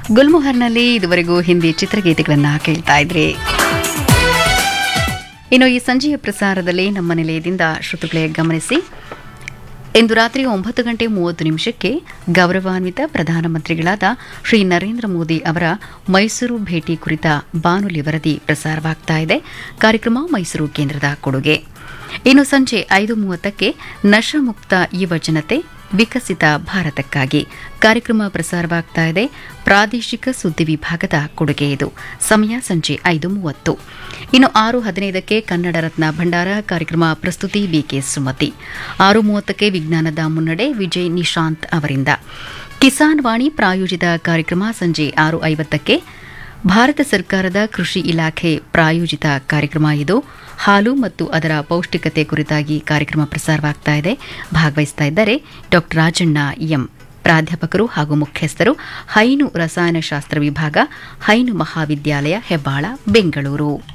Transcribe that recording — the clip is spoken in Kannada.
ಗುಲ್ಮೊಹರ್ನಲ್ಲಿ ಇದುವರೆಗೂ ಹಿಂದಿ ಚಿತ್ರಗೀತೆಗಳನ್ನು ಕೇಳ್ತಾ ಇದ್ರಿ ಇನ್ನು ಈ ಸಂಜೆಯ ಪ್ರಸಾರದಲ್ಲಿ ನಮ್ಮ ನಿಲಯದಿಂದ ಶ್ರೋತೃಗಳೇ ಗಮನಿಸಿ ಇಂದು ರಾತ್ರಿ ಒಂಬತ್ತು ಗಂಟೆ ಮೂವತ್ತು ನಿಮಿಷಕ್ಕೆ ಗೌರವಾನ್ವಿತ ಪ್ರಧಾನಮಂತ್ರಿಗಳಾದ ಶ್ರೀ ನರೇಂದ್ರ ಮೋದಿ ಅವರ ಮೈಸೂರು ಭೇಟಿ ಕುರಿತ ಬಾನುಲಿ ವರದಿ ಪ್ರಸಾರವಾಗ್ತಾ ಇದೆ ಕಾರ್ಯಕ್ರಮ ಮೈಸೂರು ಕೇಂದ್ರದ ಕೊಡುಗೆ ಇನ್ನು ಸಂಜೆ ಐದು ಮೂವತ್ತಕ್ಕೆ ನಶಮುಕ್ತ ಯುವ ಜನತೆ ವಿಕಸಿತ ಭಾರತಕ್ಕಾಗಿ ಕಾರ್ಯಕ್ರಮ ಪ್ರಸಾರವಾಗ್ತಾ ಇದೆ ಪ್ರಾದೇಶಿಕ ಸುದ್ದಿ ವಿಭಾಗದ ಕೊಡುಗೆ ಇದು ಸಮಯ ಸಂಜೆ ಐದು ಮೂವತ್ತು ಇನ್ನು ಆರು ಹದಿನೈದಕ್ಕೆ ಕನ್ನಡ ರತ್ನ ಭಂಡಾರ ಕಾರ್ಯಕ್ರಮ ಪ್ರಸ್ತುತಿ ಬಿಕೆ ಸುಮತಿ ಆರು ಮೂವತ್ತಕ್ಕೆ ವಿಜ್ಞಾನದ ಮುನ್ನಡೆ ವಿಜಯ್ ನಿಶಾಂತ್ ಅವರಿಂದ ಕಿಸಾನ್ ವಾಣಿ ಪ್ರಾಯೋಜಿತ ಕಾರ್ಯಕ್ರಮ ಸಂಜೆ ಆರು ಐವತ್ತಕ್ಕೆ ಭಾರತ ಸರ್ಕಾರದ ಕೃಷಿ ಇಲಾಖೆ ಪ್ರಾಯೋಜಿತ ಕಾರ್ಯಕ್ರಮ ಇದು ಹಾಲು ಮತ್ತು ಅದರ ಪೌಷ್ಟಿಕತೆ ಕುರಿತಾಗಿ ಕಾರ್ಯಕ್ರಮ ಪ್ರಸಾರವಾಗ್ತಾ ಇದೆ ಭಾಗವಹಿಸ್ತಾ ಇದ್ದಾರೆ ಡಾ ರಾಜಣ್ಣ ಎಂ ಪ್ರಾಧ್ಯಾಪಕರು ಹಾಗೂ ಮುಖ್ಯಸ್ಥರು ಹೈನು ರಸಾಯನಶಾಸ್ತ್ರ ವಿಭಾಗ ಹೈನು ಮಹಾವಿದ್ಯಾಲಯ ಹೆಬ್ಬಾಳ ಬೆಂಗಳೂರು